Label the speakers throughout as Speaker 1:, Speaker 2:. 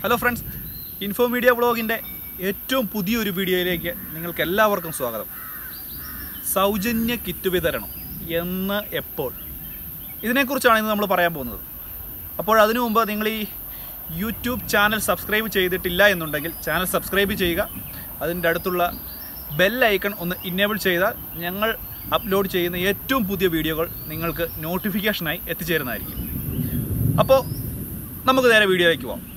Speaker 1: hello friends info media ബ്ലോഗിൻ്റെ ഏറ്റവും പുതിയൊരു വീഡിയോയിലേക്ക് നിങ്ങൾക്ക് എല്ലാവർക്കും സ്വാഗതം സൗജന്യ കിറ്റ് വിതരണം എന്ന് എപ്പോൾ ഇതിനെക്കുറിച്ചാണ് ഇന്ന് നമ്മൾ പറയാൻ പോകുന്നത് അപ്പോൾ അതിനു മുമ്പ് നിങ്ങൾ ഈ യൂട്യൂബ് ചാനൽ സബ്സ്ക്രൈബ് ചെയ്തിട്ടില്ല എന്നുണ്ടെങ്കിൽ ചാനൽ സബ്സ്ക്രൈബ് ചെയ്യുക അതിൻ്റെ അടുത്തുള്ള ബെൽ ഐക്കൺ ഒന്ന് ഇന്നേബിൾ ചെയ്താൽ ഞങ്ങൾ അപ്ലോഡ് ചെയ്യുന്ന ഏറ്റവും പുതിയ വീഡിയോകൾ നിങ്ങൾക്ക് നോട്ടിഫിക്കേഷനായി എത്തിച്ചേരുന്നതായിരിക്കും അപ്പോൾ നമുക്ക് നേരെ വീഡിയോയിലേക്ക് പോകാം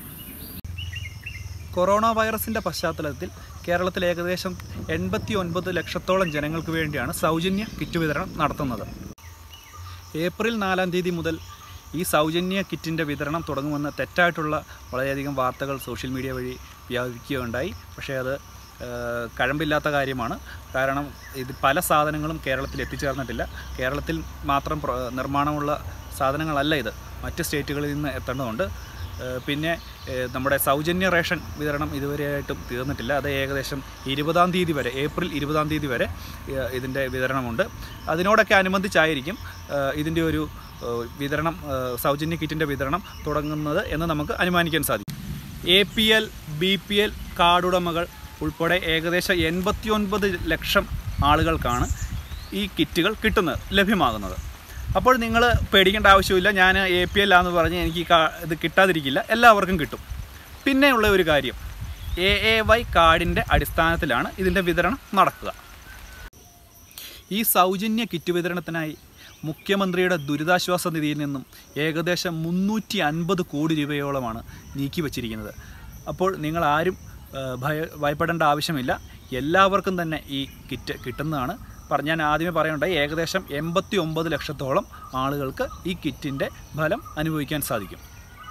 Speaker 1: കൊറോണ വൈറസിൻ്റെ പശ്ചാത്തലത്തിൽ കേരളത്തിൽ ഏകദേശം എൺപത്തി ഒൻപത് ലക്ഷത്തോളം ജനങ്ങൾക്ക് വേണ്ടിയാണ് സൗജന്യ കിറ്റ് വിതരണം നടത്തുന്നത് ഏപ്രിൽ നാലാം തീയതി മുതൽ ഈ സൗജന്യ കിറ്റിൻ്റെ വിതരണം തുടങ്ങുമെന്ന് തെറ്റായിട്ടുള്ള വളരെയധികം വാർത്തകൾ സോഷ്യൽ മീഡിയ വഴി വ്യാപിക്കുകയുണ്ടായി പക്ഷേ അത് ഏഹ്, കഴമ്പില്ലാത്ത കാര്യമാണ് കാരണം ഇത് പല സാധനങ്ങളും കേരളത്തിൽ എത്തിച്ചേർന്നിട്ടില്ല കേരളത്തിൽ മാത്രം പ്ര- നിർമ്മാണമുള്ള സാധനങ്ങളല്ല ഇത് മറ്റ് സ്റ്റേറ്റുകളിൽ നിന്ന് എത്തേണ്ടതുണ്ട് ഏഹ് പിന്നെ ഏഹ് നമ്മുടെ സൗജന്യ റേഷൻ വിതരണം ഇതുവരെയായിട്ടും തീർന്നിട്ടില്ല അത് ഏകദേശം ഇരുപതാം തീയതി വരെ ഏപ്രിൽ ഇരുപതാം തീയതി വരെ ഏഹ് ഇതിൻ്റെ വിതരണമുണ്ട് അതിനോടൊക്കെ അനുബന്ധിച്ചായിരിക്കും ഏഹ് ഇതിൻ്റെ ഒരു ഏഹ് വിതരണം ഏഹ് സൗജന്യ കിറ്റിൻ്റെ വിതരണം തുടങ്ങുന്നത് എന്ന് നമുക്ക് അനുമാനിക്കാൻ സാധിക്കും A P L B P L കാർഡുടമകൾ ഉൾപ്പെടെ ഏകദേശം എൺപത്തി ഒൻപത് ലക്ഷം ആളുകൾക്കാണ് ഈ കിറ്റുകൾ കിട്ടുന്നത് ലഭ്യമാകുന്നത് അപ്പോൾ നിങ്ങൾ പേടിക്കേണ്ട ആവശ്യമില്ല ഞാൻ എ പി എൽ ആണെന്ന് പറഞ്ഞ് എനിക്ക് ഈ കാ- ഇത് കിട്ടാതിരിക്കില്ല എല്ലാവർക്കും കിട്ടും പിന്നെയുള്ള ഒരു കാര്യം എ എ വൈ കാർഡിൻ്റെ അടിസ്ഥാനത്തിലാണ് ഇതിൻ്റെ വിതരണം നടക്കുക ഈ സൗജന്യ കിറ്റ് വിതരണത്തിനായി മുഖ്യമന്ത്രിയുടെ ദുരിതാശ്വാസ നിധിയിൽ നിന്നും ഏകദേശം മുന്നൂറ്റി അൻപത് കോടി രൂപയോളമാണ് നീക്കി വച്ചിരിക്കുന്നത് അപ്പോൾ നിങ്ങൾ ആരും ആ, ഭയ ഭയപ്പെടേണ്ട ആവശ്യമില്ല എല്ലാവർക്കും തന്നെ ഈ കിറ്റ് കിട്ടുന്നതാണ് പറഞ്ഞ ഞാൻ ആദ്യമേ പറയുണ്ടായി ഏകദേശം എൺപത്തി ഒമ്പത് ലക്ഷത്തോളം ആളുകൾക്ക് ഈ കിറ്റിൻ്റെ ഫലം അനുഭവിക്കാൻ സാധിക്കും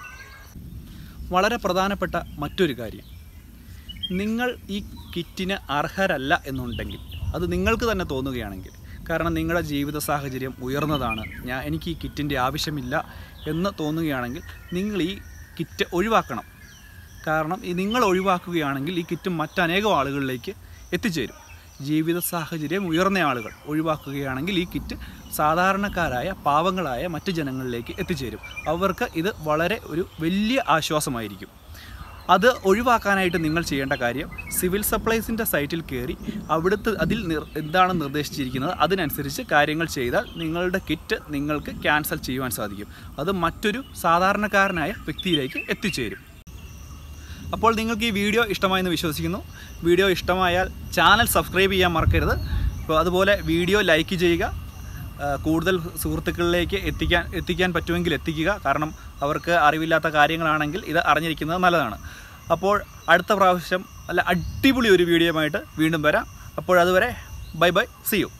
Speaker 1: വളരെ പ്രധാനപ്പെട്ട മറ്റൊരു കാര്യം നിങ്ങൾ ഈ കിറ്റിന് അർഹരല്ല എന്നുണ്ടെങ്കിൽ അത് നിങ്ങൾക്ക് തന്നെ തോന്നുകയാണെങ്കിൽ കാരണം നിങ്ങളുടെ ജീവിത സാഹചര്യം ഉയർന്നതാണ് ഞാൻ എനിക്ക് ഈ കിറ്റിൻ്റെ ആവശ്യമില്ല എന്ന് തോന്നുകയാണെങ്കിൽ നിങ്ങൾ ഈ കിറ്റ് ഒഴിവാക്കണം കാരണം ഈ നിങ്ങൾ ഒഴിവാക്കുകയാണെങ്കിൽ ഈ കിറ്റ് മറ്റനേകം ആളുകളിലേക്ക് എത്തിച്ചേരും ജീവിത സാഹചര്യം ഉയർന്ന ആളുകൾ ഒഴിവാക്കുകയാണെങ്കിൽ ഈ കിറ്റ് സാധാരണക്കാരായ പാവങ്ങളായ മറ്റ് ജനങ്ങളിലേക്ക് എത്തിച്ചേരും അവർക്ക് ഇത് വളരെ ഒരു വലിയ ആശ്വാസമായിരിക്കും അത് ഒഴിവാക്കാനായിട്ട് നിങ്ങൾ ചെയ്യേണ്ട കാര്യം സിവിൽ സപ്ലൈസിൻ്റെ സൈറ്റിൽ കയറി അവിടുത്തെ അതിൽ നിർ എന്താണ് നിർദ്ദേശിച്ചിരിക്കുന്നത് അതിനനുസരിച്ച് കാര്യങ്ങൾ ചെയ്താൽ നിങ്ങളുടെ കിറ്റ് നിങ്ങൾക്ക് ക്യാൻസൽ ചെയ്യുവാൻ സാധിക്കും അത് മറ്റൊരു സാധാരണക്കാരനായ വ്യക്തിയിലേക്ക് എത്തിച്ചേരും അപ്പോൾ നിങ്ങൾക്ക് ഈ വീഡിയോ ഇഷ്ടമായെന്ന് വിശ്വസിക്കുന്നു വീഡിയോ ഇഷ്ടമായാൽ ചാനൽ സബ്സ്ക്രൈബ് ചെയ്യാൻ മറക്കരുത് അപ്പോൾ അതുപോലെ വീഡിയോ ലൈക്ക് ചെയ്യുക ആ, കൂടുതൽ സുഹൃത്തുക്കളിലേക്ക് എത്തിക്കാൻ എത്തിക്കാൻ പറ്റുമെങ്കിൽ എത്തിക്കുക കാരണം അവർക്ക് അറിവില്ലാത്ത കാര്യങ്ങളാണെങ്കിൽ ഇത് അറിഞ്ഞിരിക്കുന്നത് നല്ലതാണ് അപ്പോൾ അടുത്ത പ്രാവശ്യം നല്ല അടിപൊളി ഒരു വീഡിയോയുമായിട്ട് വീണ്ടും വരാം അപ്പോൾ അതുവരെ ബൈ ബൈ സി യു